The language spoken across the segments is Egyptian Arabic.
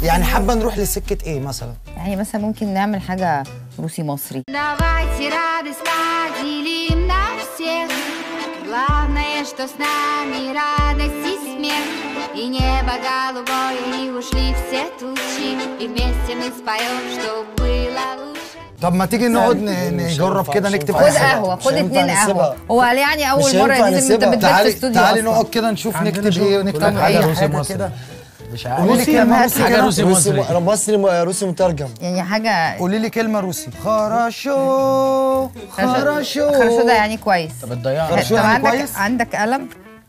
يعني حابه نروح لسكه ايه مثلا يعني مثلا ممكن نعمل حاجه روسي مصري Давайте радость поделим на всех Главное, что с нами радость и смех И небо голубое, и ушли все тучи И вместе мы споем, что было лучше طب ما تيجي نقعد ن- نجرب كده نكتب خد أي حاجة. قهوه خد مش هينفع اتنين قهوه نسيبها. هو قال يعني اول مش مره هينفع لازم انت نسيبها. بتبات في تعالي استوديو تعالي أصلاً. نقعد كده نشوف عندنا نكتب شغل. ايه ونكتب كلها اي حاجة روسي حاجه مصري. كده مش قولي عارف لي كلمه هات روسي حاجة كده روسي روسي مصري انا مصري روسي مترجم يعني حاجه قولي لي كلمه روسي خراشو خراشو خرشو ده يعني كويس طب بتضيعها خرشو طب يعني عندك كويس؟ عندك قلم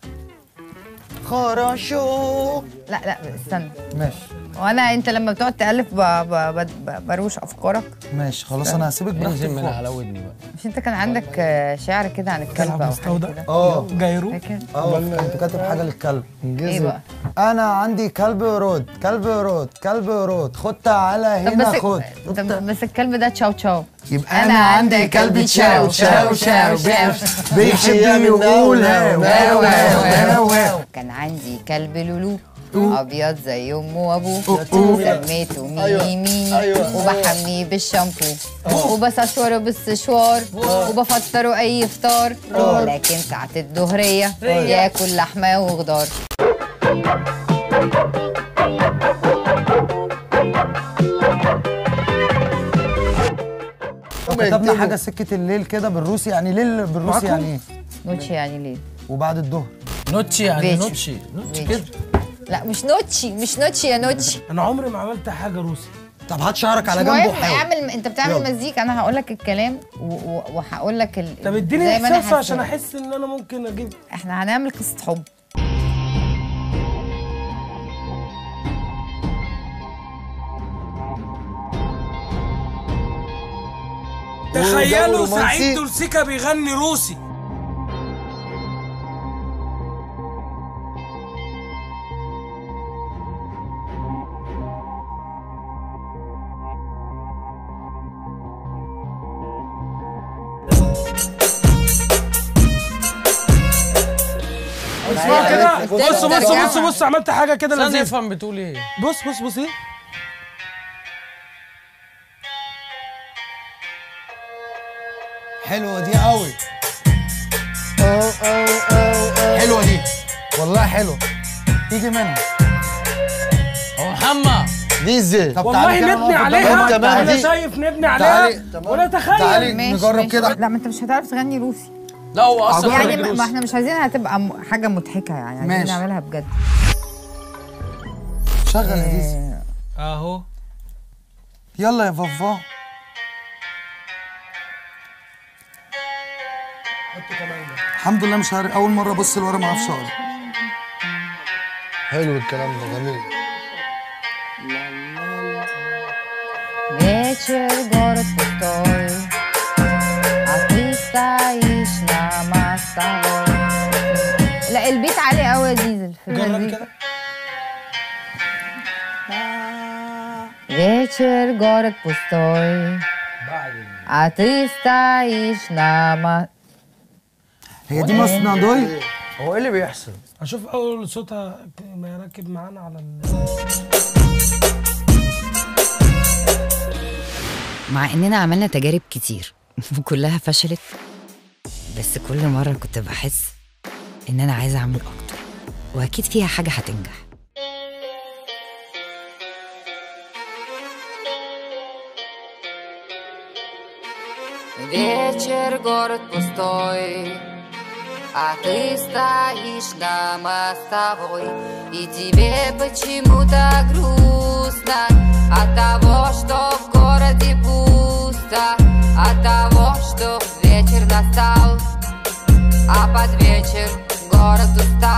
خراشو لا لا استنى ماشي وانا انت لما بتقعد تالف ب... ب... ب... ب... بروش افكارك ماشي خلاص انا هسيبك انزل براحتك من فوق. على ودني بقى مش انت كان عندك آه، شعر كده عن الكلب او حاجه مستودع كده اه جايرو فاكر اه كنت كاتب حاجه للكلب ايه بقى انا عندي كلب ورود كلب ورود كلب ورود خد تعالى طب هنا بس خد طب بس الكلب ده تشاو تشاو يبقى انا عندي كلب تشاو شاو شاو شاو بيحب يقول هاو هاو هاو هاو كان عندي كلب لولو ابيض زي امه وابوه سميته ميمي ميمي أيوة. وبحميه بالشامبو وبسشوره بالسشوار وبفطره اي فطار لكن ساعة الظهرية ياكل لحمة وخضار كتبنا حاجه سكه الليل كده بالروسي يعني ليل بالروسي يعني ايه نوتشي يعني ليه؟ وبعد الظهر نوتشي يعني فيتش. نوتشي نوتشي فيتش. كده لا مش نوتشي مش نوتشي يا نوتشي انا عمري ما عملت حاجه روسي طب هات شعرك على جنبه المهم وحاول اعمل انت بتعمل يلا. مزيكا انا هقول لك الكلام و- و- وهقول لك ال... طب اديني زي ما أنا احساسه عشان حاسة. احس ان انا ممكن اجيب احنا هنعمل قصة حب تخيلوا رومانسي. سعيد دولسيكا بيغني روسي اسمع كده بص بص بص بص عملت حاجه كده استنى لذيذه افهم بتقول ايه بص بص بص ايه حلوه دي قوي حلوه دي والله حلوه تيجي منها هو محمد دي ازاي طب والله تعالي كده نبني نقف عليها قدام تمام انا دي. شايف نبني عليها تعالي. تمام. ونتخيل تعالي ماشي نجرب ماشي. كده لا ما انت مش هتعرف تغني روسي لا هو اصلا يعني خريج ما روسي. احنا مش عايزينها تبقى م- حاجة مضحكة يعني عايزين ماشي. نعملها بجد شغل يا ديزي اهو يلا يا فافا الحمد لله مش عارف اول مره ابص لورا ما اعرفش اقرا حلو الكلام ده جميل Вечер, город пустой, а ты стоишь на мостовой. لا البيت عالي قوي يا ديزل في جرب المزيكا. كده Вечер, город пустой, а ты стоишь на мо... هي دي مصنع دوي هو ايه اللي بيحصل؟ اشوف اول صوتها ما يركب معانا على ال... مع اننا عملنا تجارب كتير وكلها فشلت بس كل مرة كنت بحس ان انا عايزة اعمل اكتر واكيد فيها حاجة هتنجح Вечер, город пустой, а ты стоишь на мостовой, и тебе почему-то грустно от того, что в городе пусто, от того, что вечер настал, а под вечер город устал.